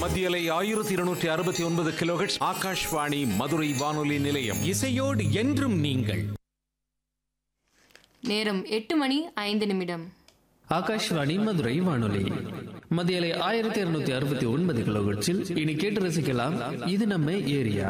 மத்தியலை ஆயிரத்தி இருநூற்றி அறுபத்தி ஒன்பது கிலோஹெட்ஸ் ஆகாஷ்வாணி மதுரை வானொலி நிலையம் இசையோடு என்றும் நீங்கள் நேரம் எட்டு மணி ஐந்து நிமிடம் ஆகாஷ்வாணி மதுரை வானொலி மதியலை ஆயிரத்தி இருநூத்தி அறுபத்தி ஒன்பது கிலோஹெர்ட்ஸில் இனி கேட்டு ரசிக்கலாம் இது நம்ம ஏரியா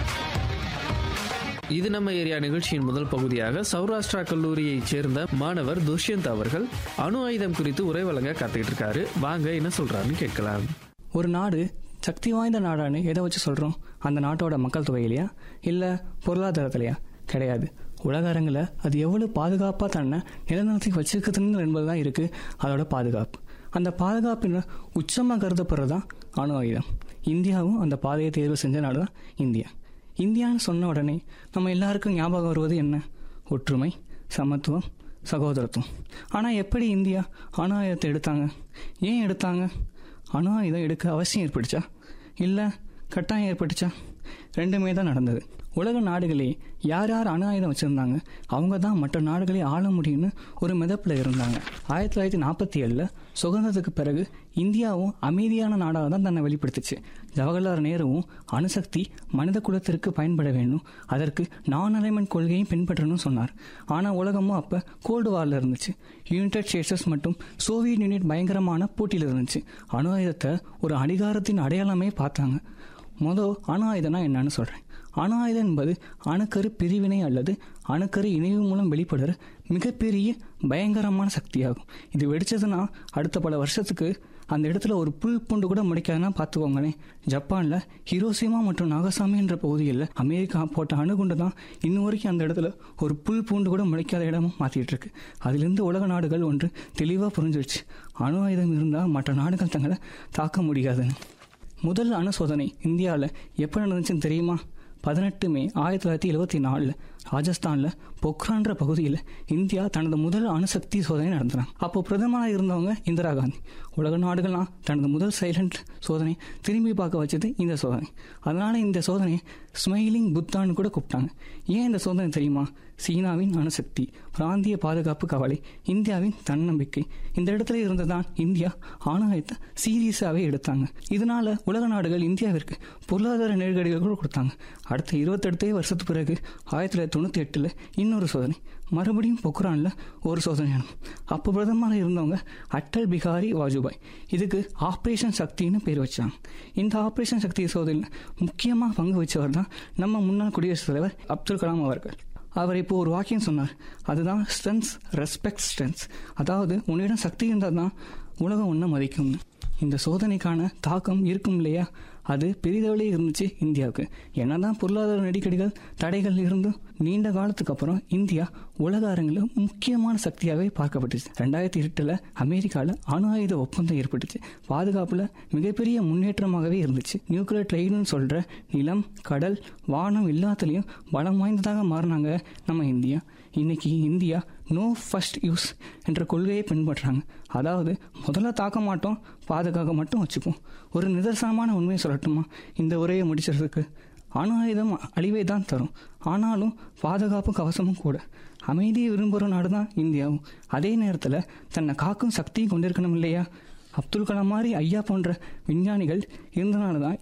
இது நம்ம ஏரியா நிகழ்ச்சியின் முதல் பகுதியாக சௌராஷ்டிரா கல்லூரியைச் சேர்ந்த மாணவர் துஷ்யந்த் அவர்கள் அணு ஆயுதம் குறித்து உரை வழங்க காத்துக்கிட்டு இருக்காரு வாங்க என்ன சொல்றாருன்னு கேட்கலாம் ஒரு நாடு சக்தி வாய்ந்த நாடான்னு எதை வச்சு சொல்கிறோம் அந்த நாட்டோட மக்கள் தொகையிலையா இல்லை பொருளாதாரத்திலையா கிடையாது உலக அரங்கில் அது எவ்வளவு பாதுகாப்பாக தன்னை நிலநிறுத்தி வச்சிருக்குதுன்னு என்பது தான் இருக்குது அதோட பாதுகாப்பு அந்த பாதுகாப்பின் உச்சமாக கருதப்படுறது தான் அணு ஆயுதம் இந்தியாவும் அந்த பாதையை தேர்வு செஞ்ச நாடு தான் இந்தியா இந்தியான்னு சொன்ன உடனே நம்ம எல்லாருக்கும் ஞாபகம் வருவது என்ன ஒற்றுமை சமத்துவம் சகோதரத்துவம் ஆனால் எப்படி இந்தியா அணு ஆயுதத்தை எடுத்தாங்க ஏன் எடுத்தாங்க அணு ஆயுதம் எடுக்க அவசியம் ஏற்பட்டுச்சா இல்லை கட்டாயம் ஏற்பட்டுச்சா ரெண்டுமே தான் நடந்தது உலக நாடுகளே யார் யார் அணு ஆயுதம் வச்சுருந்தாங்க அவங்க தான் மற்ற நாடுகளை ஆள முடியும்னு ஒரு மிதப்பில் இருந்தாங்க ஆயிரத்தி தொள்ளாயிரத்தி நாற்பத்தி ஏழில் சுதந்திரத்துக்கு பிறகு இந்தியாவும் அமைதியான நாடாக தான் தன்னை வெளிப்படுத்துச்சு ஜவஹர்லால் நேருவும் அணுசக்தி மனித குலத்திற்கு பயன்பட வேண்டும் அதற்கு நான் அலைமெண்ட் கொள்கையும் பின்பற்றணும்னு சொன்னார் ஆனால் உலகமும் அப்போ கோல்டு வாரில் இருந்துச்சு யுனைடெட் ஸ்டேட்ஸஸ் மற்றும் சோவியத் யூனிட் பயங்கரமான போட்டியில் இருந்துச்சு அணு ஆயுதத்தை ஒரு அதிகாரத்தின் அடையாளமே பார்த்தாங்க மொதல் அணு ஆயுதம்னா என்னன்னு சொல்கிறேன் அணு ஆயுதம் என்பது அணுக்கரு பிரிவினை அல்லது அணுக்கரு இணைவு மூலம் வெளிப்படுற மிகப்பெரிய பயங்கரமான சக்தியாகும் இது வெடிச்சதுன்னா அடுத்த பல வருஷத்துக்கு அந்த இடத்துல ஒரு புல் பூண்டு கூட முடிக்காதுன்னா பார்த்துக்கோங்களேன் ஜப்பானில் ஹிரோசிமா மற்றும் நாகசாமி என்ற பகுதிகளில் அமெரிக்கா போட்ட அணுகுண்டு தான் இன்னும் வரைக்கும் அந்த இடத்துல ஒரு புல் பூண்டு கூட முளைக்காத இடமும் மாற்றிட்டு இருக்கு அதிலிருந்து உலக நாடுகள் ஒன்று தெளிவாக புரிஞ்சிடுச்சு அணு ஆயுதம் இருந்தால் மற்ற நாடுகள் தங்களை தாக்க முடியாதுன்னு முதல் அணு சோதனை இந்தியாவில் எப்போ நடந்துச்சுன்னு தெரியுமா பதினெட்டு மே ஆயிரத்தி தொள்ளாயிரத்தி எழுபத்தி நாலில் ராஜஸ்தானில் பொக்ரான்ற பகுதியில் இந்தியா தனது முதல் அணுசக்தி சோதனை நடத்தினாங்க அப்போ பிரதமராக இருந்தவங்க இந்திரா காந்தி உலக நாடுகள்லாம் தனது முதல் சைலண்ட் சோதனை திரும்பி பார்க்க வச்சது இந்த சோதனை அதனால இந்த சோதனையை ஸ்மைலிங் புத்தான்னு கூட கூப்பிட்டாங்க ஏன் இந்த சோதனை தெரியுமா சீனாவின் அணுசக்தி பிராந்திய பாதுகாப்பு கவலை இந்தியாவின் தன்னம்பிக்கை இந்த இடத்துல இருந்து தான் இந்தியா ஆணாயத்தை சீரியஸாகவே எடுத்தாங்க இதனால உலக நாடுகள் இந்தியாவிற்கு பொருளாதார நெருக்கடிகள் கூட கொடுத்தாங்க அடுத்த இருபத்தெட்டு வருஷத்துக்கு பிறகு ஆயிரத்தி தொள்ளாயிரத்தி தொண்ணூற்றி எட்டில் இன்னொரு சோதனை மறுபடியும் பொக்ரானில் ஒரு சோதனை நடக்கும் அப்போ பிரதமராக இருந்தவங்க அட்டல் பிகாரி வாஜ்பாய் இதுக்கு ஆப்ரேஷன் சக்தின்னு பேர் வச்சாங்க இந்த ஆப்ரேஷன் சக்தி சோதனையில் முக்கியமாக பங்கு வச்சவர் தான் நம்ம முன்னாள் குடியரசுத் தலைவர் அப்துல் கலாம் அவர்கள் அவர் இப்போ ஒரு வாக்கியம் சொன்னார் அதுதான் ஸ்ட்ரென்த்ஸ் ரெஸ்பெக்ட் ஸ்ட்ரென்த்ஸ் அதாவது உன்னிடம் சக்தி இருந்தால் தான் உலகம் ஒன்றை மதிக்கும்னு இந்த சோதனைக்கான தாக்கம் இருக்கும் இல்லையா அது பெரிதளவே இருந்துச்சு இந்தியாவுக்கு என்னதான் பொருளாதார நெருக்கடிகள் தடைகள் இருந்தும் நீண்ட காலத்துக்கு அப்புறம் இந்தியா உலக அரங்கில் முக்கியமான சக்தியாகவே பார்க்கப்பட்டுச்சு ரெண்டாயிரத்தி எட்டில் அமெரிக்காவில் அணு ஆயுத ஒப்பந்தம் ஏற்பட்டுச்சு பாதுகாப்பில் மிகப்பெரிய முன்னேற்றமாகவே இருந்துச்சு நியூக்ளியர் ட்ரெயின்னு சொல்கிற நிலம் கடல் வானம் எல்லாத்துலேயும் பலம் வாய்ந்ததாக மாறினாங்க நம்ம இந்தியா இன்னைக்கு இந்தியா நோ ஃபர்ஸ்ட் யூஸ் என்ற கொள்கையை பின்பற்றுறாங்க அதாவது முதல்ல தாக்க மாட்டோம் பாதுகாக்க மட்டும் வச்சுப்போம் ஒரு நிதர்சனமான உண்மையை சொல்லட்டுமா இந்த உரையை முடிச்சதுக்கு அணு ஆயுதம் அழிவை தான் தரும் ஆனாலும் பாதுகாப்பு கவசமும் கூட அமைதியை விரும்புகிற நாடு தான் இந்தியாவும் அதே நேரத்தில் தன்னை காக்கும் சக்தியும் கொண்டிருக்கணும் இல்லையா அப்துல் கலாம் மாதிரி ஐயா போன்ற விஞ்ஞானிகள் இருந்தனால தான்